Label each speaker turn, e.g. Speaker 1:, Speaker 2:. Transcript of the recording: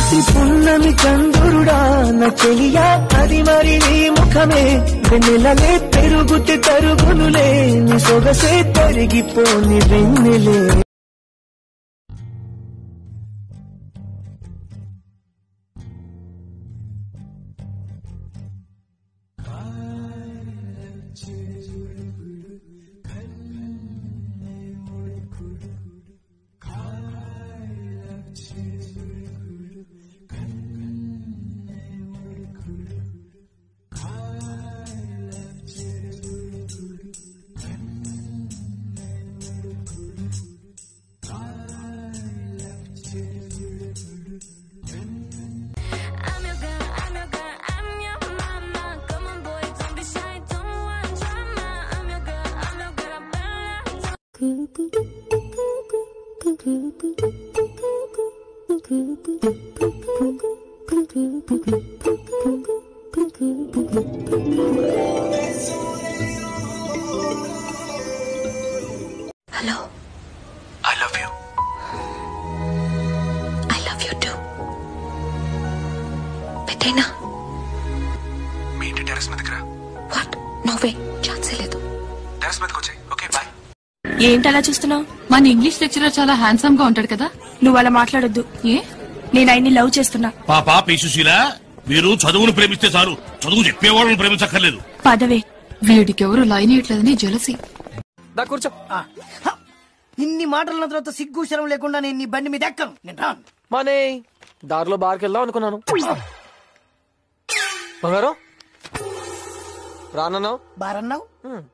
Speaker 1: ప్రతి పున్నమి చంద్రుడా నా చెలియా అది మరి నీ ముఖమే వెన్నెలలే పెరుగుతే తరుగునులే నీ సొగసే తరిగిపోని వెన్నెలే
Speaker 2: I'm your girl, I'm your girl, I'm your mama. Come on, boy, don't be shy, don't want drama. I'm your girl, I'm your girl, I'm better.
Speaker 3: Hello
Speaker 4: I love you
Speaker 3: I love you too పెట్టేనా
Speaker 4: మీ ఇంటి terrace మీదకి రా
Speaker 3: what నోవే ఛాన్సే లేదు
Speaker 4: terrace మీదకి వచ్చాయి okay bye
Speaker 5: ఏంటలా చూస్తున్నావు
Speaker 6: మన ఇంగ్లీష్ లెక్చరర్ చాలా హ్యాండ్సమ్ గా ఉంటాడు కదా
Speaker 5: నువ్వు అలా మాట్లాడొద్దు
Speaker 6: ఏ
Speaker 5: నేను ఆయన్ని లవ్ చేస్తున్నా
Speaker 7: పాప పీసుశీల మీరు చదువును ప్రేమిస్తే చాలు చదువు చెప్పేవాళ్ళని ప్రేమించక్కర్లేదు
Speaker 5: పదవే
Speaker 6: వీడికి ఎవరు లైన్ ఇయట్లేదని జలసి
Speaker 8: దా కూర్చో హ! ఇన్ని మాటల తర్వాత సిగ్గు శరం లేకుండా నేను నీ బండి మీద ఎక్కను నేను రాను
Speaker 9: మనే దారిలో బార్కి వెళ్దాం అనుకున్నాను బంగారం రానన్నావు
Speaker 8: బారన్నావు
Speaker 9: హ్మ్.